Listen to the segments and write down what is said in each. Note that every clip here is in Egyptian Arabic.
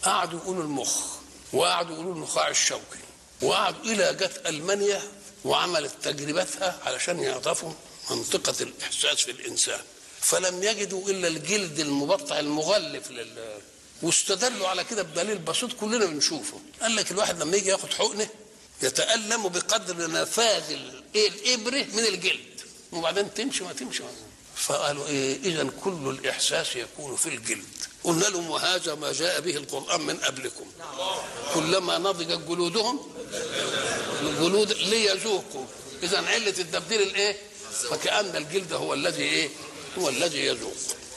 قعدوا يقولوا المخ وقعدوا يقولوا النخاع الشوكي وقعدوا الى جت المانيا وعملت تجربتها علشان يعرفوا منطقه الاحساس في الانسان فلم يجدوا الا الجلد المبطع المغلف لل واستدلوا على كده بدليل بسيط كلنا بنشوفه قال لك الواحد لما يجي ياخد حقنه يتألم بقدر نفاذ الايه الابره من الجلد وبعدين تمشي ما تمشي فقالوا ايه اذا كل الاحساس يكون في الجلد قلنا لهم وهذا ما جاء به القران من قبلكم كلما نضجت جلودهم الجلود ليذوقوا اذا عله التبديل الايه فكأن الجلد هو الذي ايه هو الذي يذوق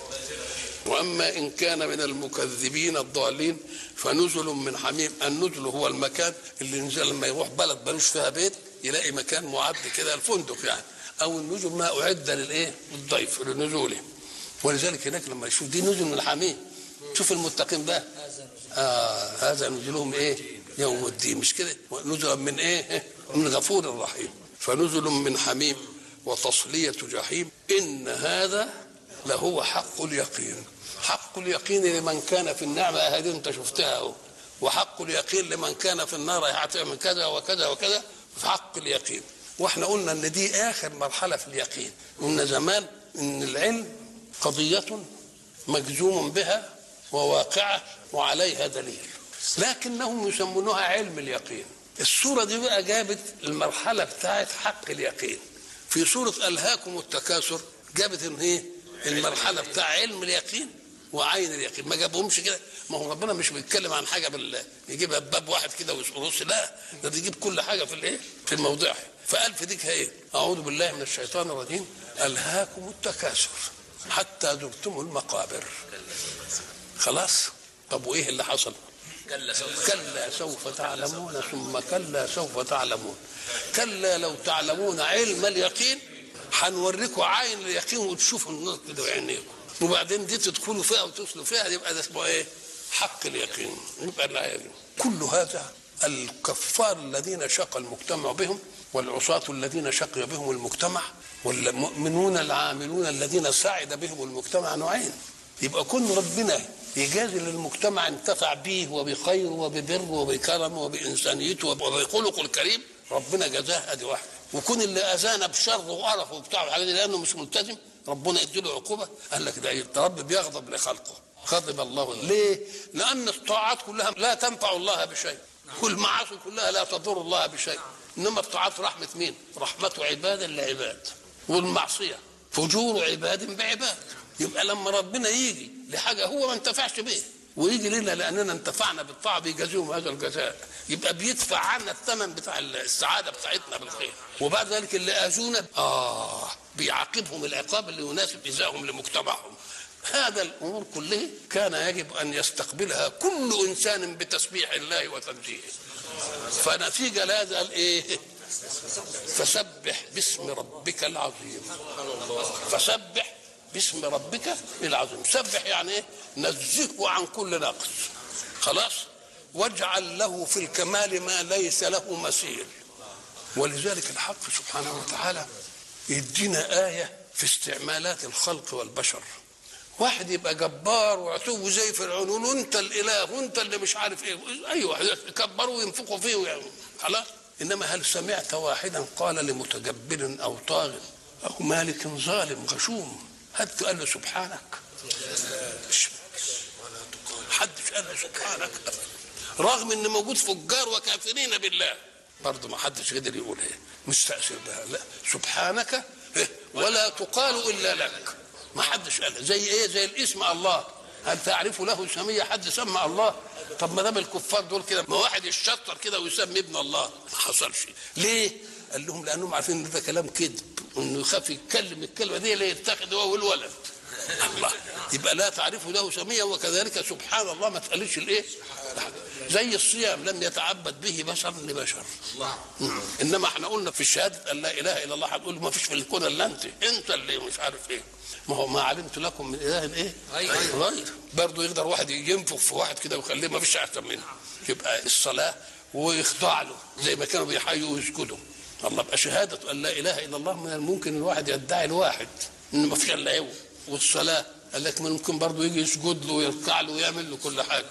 واما ان كان من المكذبين الضالين فنزل من حميم النزل هو المكان اللي الانسان لما يروح بلد ملوش فيها بيت يلاقي مكان معد كده الفندق يعني او النزل ما اعد للايه للضيف لنزوله ولذلك هناك لما يشوف دي نزل من الحميم شوف المتقين بقى آه هذا نزلهم ايه يوم الدين مش كده نزلا من ايه من غفور رحيم فنزل من حميم وتصلية جحيم إن هذا لهو حق اليقين حق اليقين لمن كان في النعمة هذه أنت شفتها أهو وحق اليقين لمن كان في النار هتعمل كذا وكذا وكذا في حق اليقين واحنا قلنا ان دي اخر مرحله في اليقين قلنا زمان ان العلم قضيه مجزوم بها وواقعه وعليها دليل لكنهم يسمونها علم اليقين الصوره دي بقى جابت المرحله بتاعت حق اليقين في سوره الهاكم التكاثر جابت ان ايه المرحله بتاع علم اليقين وعين اليقين ما جابهمش كده ما هو ربنا مش بيتكلم عن حاجه بال يجيبها باب واحد كده ويرص لا ده بيجيب كل حاجه في الايه في الموضع فقال في ديك ايه اعوذ بالله من الشيطان الرجيم الهاكم التكاثر حتى زرتم المقابر خلاص طب وايه اللي حصل كلا سوف كلا سوف تعلمون ثم كلا سوف تعلمون كلا لو تعلمون علم اليقين هنوريكم عين اليقين وتشوفوا النور كده بعينيكم وبعدين دي تدخلوا فيها وتصلوا فيها يبقى ده اسمه ايه؟ حق اليقين يبقى الآية دي كل هذا الكفار الذين شق المجتمع بهم والعصاة الذين شقي بهم المجتمع والمؤمنون العاملون الذين سعد بهم المجتمع نوعين يبقى كل ربنا يجازي للمجتمع انتفع به وبخير وببر وبكرم وبإنسانيته وبخلق الكريم ربنا جزاه ادي واحده وكون اللي اذانا بشر وقرف وبتاع والحاجات دي لانه مش ملتزم ربنا يديله عقوبه قال لك ده الرب بيغضب لخلقه غضب الله ليه؟ لان الطاعات كلها لا تنفع الله بشيء كل معاصي كلها لا تضر الله بشيء انما الطاعات رحمه مين؟ رحمه عباد لعباد والمعصيه فجور عباد بعباد يبقى لما ربنا يجي لحاجه هو ما انتفعش به ويجي لنا لاننا انتفعنا بالطاعه بيجازيهم هذا الجزاء يبقى بيدفع عنا الثمن بتاع السعاده بتاعتنا بالخير وبعد ذلك اللي اذونا اه بيعاقبهم العقاب اللي يناسب ايذائهم لمجتمعهم هذا الامور كلها كان يجب ان يستقبلها كل انسان بتسبيح الله وتنزيهه فنتيجه لهذا قال ايه فسبح باسم ربك العظيم فسبح باسم ربك العظيم سبح يعني ايه نزهه عن كل نقص خلاص واجعل له في الكمال ما ليس له مثيل ولذلك الحق سبحانه وتعالى يدينا آية في استعمالات الخلق والبشر واحد يبقى جبار وعتو زي فرعون يقول انت الاله وانت اللي مش عارف ايه ايوه يكبروا وينفقوا فيه يعني خلاص انما هل سمعت واحدا قال لمتجبر او طاغ او مالك ظالم غشوم حد قال له سبحانك حدش قال له سبحانك رغم ان موجود فجار وكافرين بالله برضه ما حدش قدر يقول ايه مستأثر بها لا سبحانك إيه؟ ولا تقال الا لك ما حدش قال زي ايه زي الاسم الله هل تعرف له سمية حد سمى الله طب ما دام الكفار دول كده ما واحد يشطر كده ويسمي ابن الله ما حصلش ليه قال لهم لانهم عارفين ان ده كلام كذب انه يخاف يتكلم الكلمه دي لا يتخذ هو والولد الله يبقى لا تعرف له سميا وكذلك سبحان الله ما تقالش الايه زي الصيام لم يتعبد به بشر لبشر انما احنا قلنا في الشهاده ان لا اله الا الله هتقول ما فيش في الكون الا انت انت اللي مش عارف ايه ما هو ما علمت لكم من اله ايه غير برضه يقدر واحد ينفخ في واحد كده ويخليه ما فيش احسن منه يبقى الصلاه ويخضع له زي ما كانوا بيحيوا ويسجدوا الله بقى شهاده ان لا اله الا الله من الممكن الواحد يدعي الواحد ان ما فيش الا هو والصلاه قال لك ممكن برضه يجي يسجد له ويركع له ويعمل له كل حاجه